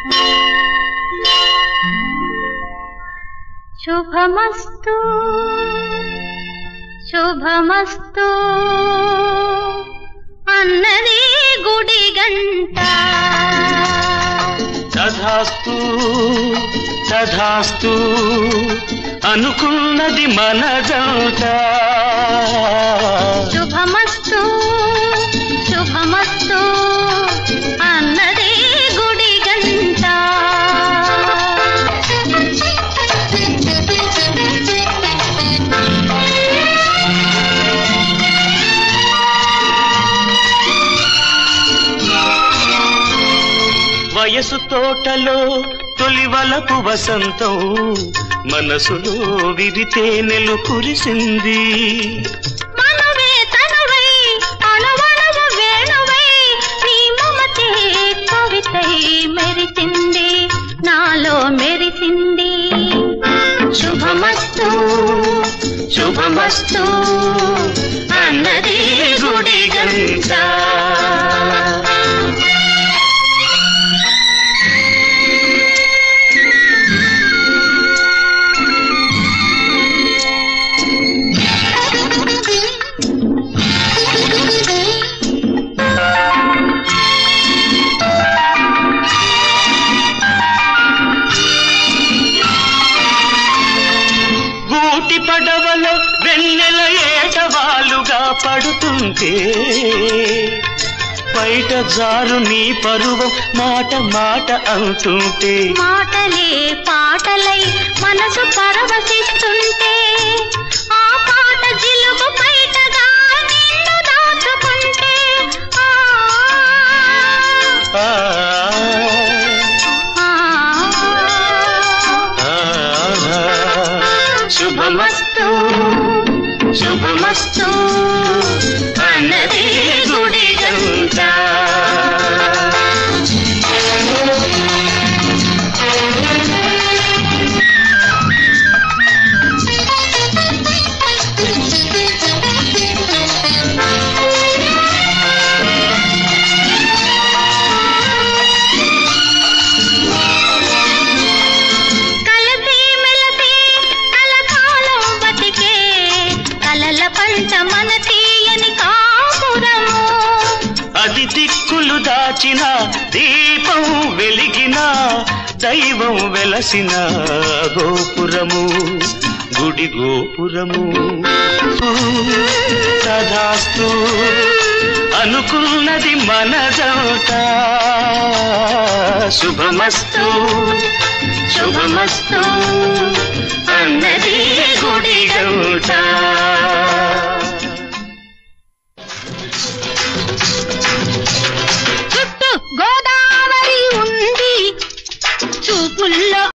శుభమస్తు శుభమస్తు అన్నది గుడి గంట తథాస్తు తథాస్తు అనుకున్నది మన జంట శుభమస్తు శుభమస్తు అన్నది గుడి గంట వయసు తోటలో తొలివలపు వసంతం మనసులో విరితే నెలు కురిసింది మనవే తనవై అణవణవ వేణువై నీ మమతే కవితై మెరిసింది నాలో మెరిసింది శుభమస్తు శుభమస్తు అన్నది గుడి గంట గూటి పడవలో వెన్నెల ఏటవాలుగా పడుతుంటే బయట జారు నీ పరువం మాట మాట అంటుంటే మాటలే పాటలై మనసు పరవశిస్తుంటే ఆ పాట జిలుగు బయటగా నిన్ను దాచుకుంటే ఆ, ఆ, ఆ, ఆ, శుభమస్తు శుభమస్తు అన్నది గుడి గంట కలసి మెలసి కలకాలం బతికే కలల పంట మన తీయని కాపురము అది దిక్కులు దాచిన దీపం వెలిగిన దైవం వెలసిన గోపురము గుడి గోపురము తదాస్తు అనుకున్నది మన జంట శుభమస్తు శుభమస్తు అన్నది గుడి గంట